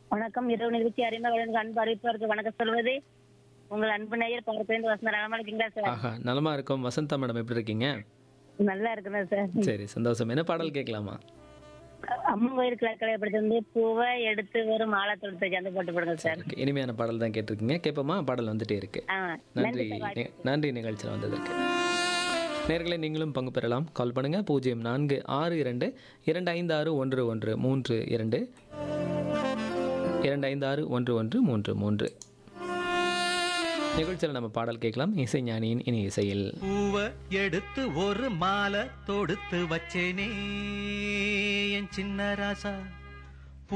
வணக்கம் இரவு நிகழ்ச்சி அறிமுக அன்பு அறிவிப்பவருக்கு வணக்கம் சொல்வது உங்கள் அன்பு நேயர் பக்கத்துலேருந்து வசந்த நலமா இருக்கீங்களா சார் ஆஹா நலமா இருக்கும் வசந்தா மேடம் எப்படி இருக்கீங்க நல்லா இருக்கணும் சார் சரி சந்தோஷம் என்ன பாடல் கேட்கலாமா அம்மன் கோயில் கிழக்கலை படிச்சிருந்து பூவை எடுத்து ஒரு மாலை தொடுத்து சேர்ந்து போட்டு போடுங்க சார் Okay, இனிமையான பாடல் தான் கேட்டிருக்கீங்க கேட்போமா பாடல் வந்துட்டே இருக்கு ஆ நன்றி நி- நன்றி நிகழ்ச்சியில் வந்ததற்கு நேர்களை நீங்களும் பங்கு பெறலாம் கால் பண்ணுங்க பூஜ்ஜியம் நான்கு ஆறு இரண்டு இரண்டு ஐந்து ஆறு ஒன்று ஒன்று மூன்று இரண்டு இரண்டு ஐந்து ஆறு ஒன்று ஒன்று மூன்று மூன்று நிகழ்ச்சியில் நம்ம பாடல் கேட்கலாம் இசை ஞானியின் இனி இசையில் பூவ எடுத்து ஒரு மாலை தொடுத்து வச்சேனே என் சின்ன ராசா